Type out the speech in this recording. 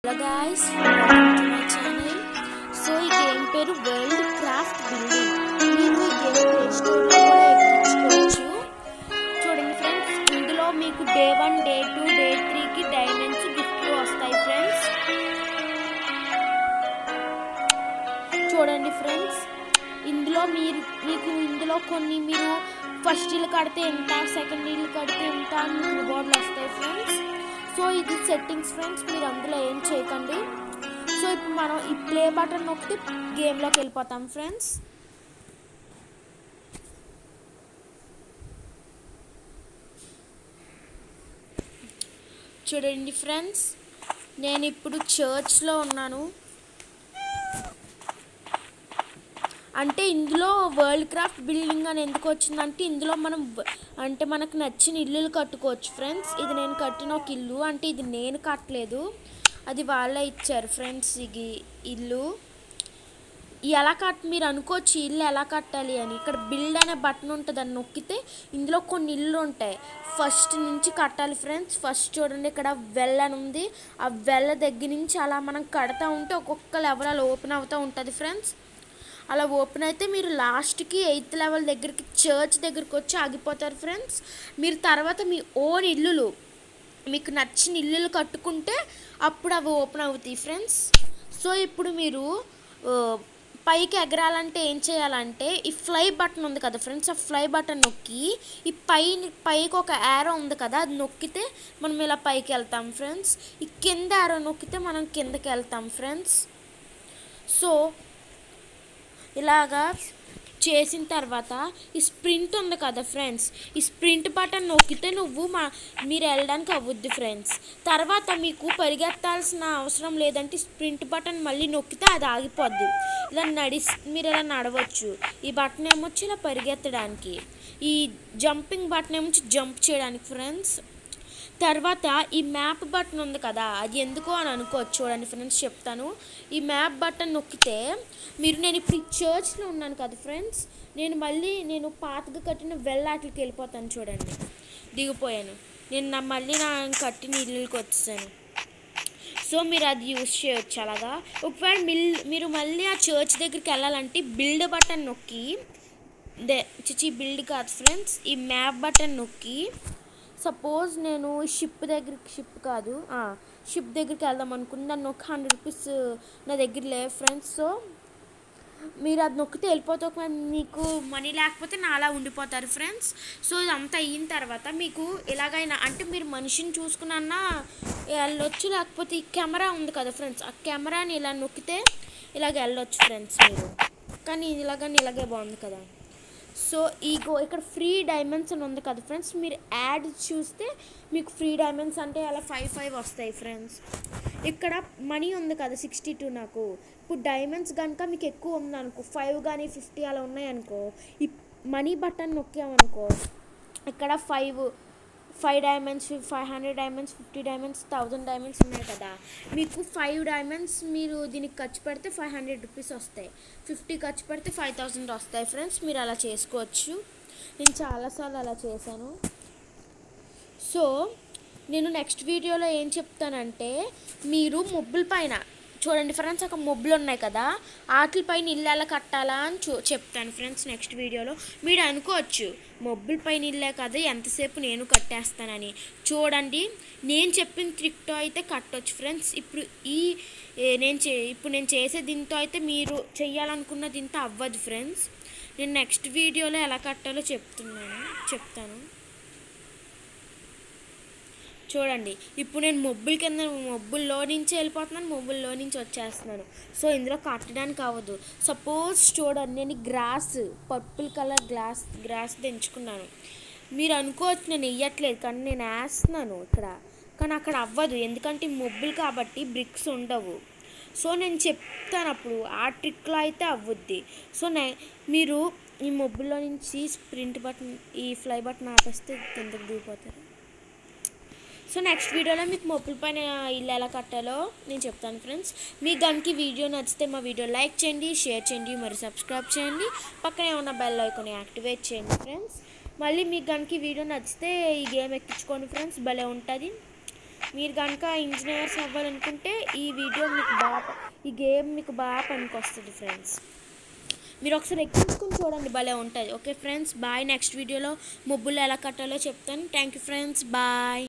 hello guys welcome to my channel so ఈ game పేరు world craft building మీరు ఈ గేమ్ ప్లే స్టోర్లో కూడా ఎక్కించుకోవచ్చు చూడండి ఫ్రెండ్స్ ఇందులో మీకు day one day two day త్రీకి డైమండ్స్ గిఫ్ట్లు వస్తాయి ఫ్రెండ్స్ చూడండి ఫ్రెండ్స్ ఇందులో మీరు మీకు ఇందులో కొన్ని మీరు ఫస్ట్ ఇల్లు కడితే ఎంత సెకండ్ ఇల్లు కడితే ఎంత అని మీకు రివార్డులు వస్తాయి ఫ్రెండ్స్ సో ఇది సెట్టింగ్స్ ఫ్రెండ్స్ మీరు అందులో ఏం చేయకండి సో ఇప్పుడు మనం ఈ ప్లే బటన్ నొక్కితే గేమ్లోకి వెళ్ళిపోతాం ఫ్రెండ్స్ చూడండి ఫ్రెండ్స్ నేను ఇప్పుడు చర్చ్లో ఉన్నాను అంటే ఇందులో వరల్డ్ క్రాఫ్ట్ బిల్డింగ్ అని ఎందుకు వచ్చిందంటే ఇందులో మనం వ- అంటే మనకు నచ్చిన ఇల్లులు కట్టుకోవచ్చు ఫ్రెండ్స్ ఇది నేను కట్టిన ఒక ఇల్లు అంటే ఇది నేను కట్టలేదు అది వాళ్ళే ఇచ్చారు ఫ్రెండ్స్ ఇది ఇల్లు ఎలా కట్ మీరు అనుకోవచ్చు ఈ ఇల్లు ఎలా కట్టాలి అని ఇక్కడ బిల్డ్ అనే బటన్ ఉంటుంది అని నొక్కితే ఇందులో కొన్ని ఇల్లు ఉంటాయి ఫస్ట్ నుంచి కట్టాలి ఫ్రెండ్స్ ఫస్ట్ చూడండి ఇక్కడ వెల్ అని ఉంది ఆ వెల్ దగ్గర నుంచి అలా మనం కడతా ఉంటే ఒక్కొక్క లెవెల్ అలా ఓపెన్ అవుతూ ఉంటుంది ఫ్రెండ్స్ అలా ఓపెన్ అయితే మీరు లాస్ట్కి ఎయిత్ లెవెల్ దగ్గరికి చర్చ్ దగ్గరికి వచ్చి ఆగిపోతారు ఫ్రెండ్స్ మీరు తర్వాత మీ ఓన్ ఇల్లులు మీకు నచ్చిన ఇల్లులు కట్టుకుంటే అప్పుడు అవి ఓపెన్ అవుతాయి ఫ్రెండ్స్ సో ఇప్పుడు మీరు ఆ, పైకి ఎగరాలంటే ఏం చేయాలంటే ఈ ఫ్లై బటన్ ఉంది కదా ఫ్రెండ్స్ ఆ ఫ్లై బటన్ నొక్కి ఈ పై పైకి ఒక యారో ఉంది కదా అది నొక్కితే మనం ఇలా పైకి వెళ్తాం ఫ్రెండ్స్ ఈ కింద యారో నొక్కితే మనం కిందకి వెళ్తాం ఫ్రెండ్స్ సో ఇలాగా చేసిన తర్వాత ఈ స్ప్రింట్ ఉంది కదా ఫ్రెండ్స్ ఈ స్ప్రింట్ బటన్ నొక్కితే నువ్వు మా మీరు వెళ్ళడానికి అవ్వద్దు ఫ్రెండ్స్ తర్వాత మీకు పరిగెత్తాల్సిన అవసరం లేదంటే స్ప్రింట్ బటన్ మళ్ళీ నొక్కితే అది ఆగిపోద్ది ఇలా నడి మీరు ఇలా నడవచ్చు ఈ బటన్ ఏమొచ్చి ఇలా పరిగెత్తడానికి ఈ జంపింగ్ బటన్ ఏమొచ్చి జంప్ చేయడానికి ఫ్రెండ్స్ తర్వాత ఈ మ్యాప్ బటన్ ఉంది కదా అది ఎందుకో అని అనుకోవచ్చు చూడండి ఫ్రెండ్స్ చెప్తాను ఈ మ్యాప్ బటన్ నొక్కితే మీరు నేను ఇప్పుడు ఈ చర్చ్లో ఉన్నాను కదా ఫ్రెండ్స్ నేను మళ్ళీ నేను పాతగా కట్టిన వెల్లాట్లకి వెళ్ళిపోతాను చూడండి దిగిపోయాను నేను నా మళ్ళీ నా కట్టిన ఇల్లుకి వచ్చాను సో మీరు అది యూస్ చేయొచ్చు అలాగా ఒకవేళ మిల్ మీరు మళ్ళీ ఆ చర్చ్ దగ్గరికి వెళ్ళాలంటే బిల్డ్ బటన్ నొక్కి దే చిచి బిల్డ్ కాదు ఫ్రెండ్స్ ఈ మ్యాప్ బటన్ నొక్కి సపోజ్ నేను షిప్ దగ్గరికి షిప్ కాదు షిప్ దగ్గరికి వెళ్దాం అనుకుని దాన్ని ఒక హండ్రెడ్ రూపీస్ నా దగ్గర లేవు ఫ్రెండ్స్ సో మీరు అది నొక్కితే వెళ్ళిపోతే ఒక మీకు మనీ లేకపోతే నా అలా ఉండిపోతారు ఫ్రెండ్స్ సో ఇదంతా అయిన తర్వాత మీకు ఎలాగైనా అంటే మీరు మనిషిని చూసుకున్నా వెళ్ళొచ్చు లేకపోతే ఈ కెమెరా ఉంది కదా ఫ్రెండ్స్ ఆ కెమెరాని ఇలా నొక్కితే ఇలాగ వెళ్ళొచ్చు ఫ్రెండ్స్ మీరు కానీ ఇలాగని ఇలాగే బాగుంది కదా సో ఈగో ఇక్కడ ఫ్రీ డైమండ్స్ అని ఉంది కదా ఫ్రెండ్స్ మీరు యాడ్ చూస్తే మీకు ఫ్రీ డైమండ్స్ అంటే అలా ఫైవ్ ఫైవ్ వస్తాయి ఫ్రెండ్స్ ఇక్కడ మనీ ఉంది కదా సిక్స్టీ టూ నాకు ఇప్పుడు డైమండ్స్ కనుక మీకు ఎక్కువ ఉందనుకో ఫైవ్ కానీ ఫిఫ్టీ అలా ఉన్నాయనుకో ఈ మనీ బటన్ నొక్కామనుకో ఇక్కడ five five diamonds five hundred diamonds fifty diamonds thousand diamonds ఉన్నాయి కదా మీకు ఫైవ్ డైమండ్స్ మీరు దీనికి ఖర్చు పెడితే ఫైవ్ హండ్రెడ్ రూపీస్ వస్తాయి ఫిఫ్టీ ఖర్చు పెడితే ఫైవ్ థౌజండ్ వస్తాయి ఫ్రెండ్స్ మీరు అలా చేసుకోవచ్చు నేను చాలాసార్లు అలా చేశాను సో నేను నెక్స్ట్ వీడియోలో ఏం చెప్తానంటే మీరు మొబ్బుల పైన చూడండి ఫ్రెండ్స్ అక్కడ మొబ్బులు ఉన్నాయి కదా పైన ఇల్లు ఎలా కట్టాలా అని చూ చెప్తాను ఫ్రెండ్స్ నెక్స్ట్ వీడియోలో మీరు అనుకోవచ్చు మొబ్బుల పైన ఇల్లే కదా ఎంతసేపు నేను కట్టేస్తానని చూడండి నేను చెప్పిన ట్రిక్తో అయితే కట్టొచ్చు ఫ్రెండ్స్ ఇప్పుడు ఈ ఏ, నేను చే ఇప్పుడు నేను చేసే దీంతో అయితే మీరు చెయ్యాలనుకున్న దీంతో అవ్వదు ఫ్రెండ్స్ నేను నెక్స్ట్ వీడియోలో ఎలా కట్టాలో చెప్తున్నాను చెప్తాను చూడండి ఇప్పుడు నేను మొబ్బుల కింద మొబ్బుల్లో నుంచి వెళ్ళిపోతున్నాను మొబ్బుల్లో నుంచి వచ్చేస్తున్నాను సో ఇందులో కట్టడానికి అవ్వదు సపోజ్ చూడండి నేను grass purple colour glass grass ఎంచుకున్నాను మీరు అనుకోవచ్చు నేను వెయ్యట్లేదు కానీ నేను వేస్తున్నాను ఇక్కడ కానీ అక్కడ అవ్వదు ఎందుకంటే ఈ మొబ్బులు కాబట్టి బ్రిక్స్ ఉండవు సో నేను చెప్తాను అప్పుడు ఆ ట్రిక్లో అయితే అవ్వుద్ది సో నే మీరు ఈ మొబ్బుల్లో నుంచి స్ప్రింట్ బటన్ ఈ ఫ్లై బటన్ ఆపేస్తే కిందకి దిగిపోతారు సో నెక్స్ట్ వీడియోలో మీకు మొప్పుల పైన ఇల్లు ఎలా కట్టాలో నేను చెప్తాను ఫ్రెండ్స్ మీకు కనుక ఈ వీడియో నచ్చితే మా వీడియో లైక్ చేయండి షేర్ చేయండి మరి సబ్స్క్రైబ్ చేయండి పక్కనే ఉన్న బెల్ ఐకాన్ యాక్టివేట్ చేయండి ఫ్రెండ్స్ మళ్ళీ మీకు కనుక ఈ వీడియో నచ్చితే ఈ గేమ్ ఎక్కించుకోండి ఫ్రెండ్స్ భలే ఉంటుంది మీరు కనుక ఇంజనీర్స్ అవ్వాలనుకుంటే ఈ వీడియో మీకు బాగా ఈ గేమ్ మీకు బాగా పనికొస్తుంది ఫ్రెండ్స్ మీరు ఒకసారి ఎక్కించుకుని చూడండి భలే ఉంటుంది ఓకే ఫ్రెండ్స్ బాయ్ నెక్స్ట్ వీడియోలో మొబ్బులు ఎలా కట్టాలో చెప్తాను థ్యాంక్ యూ ఫ్రెండ్స్ బాయ్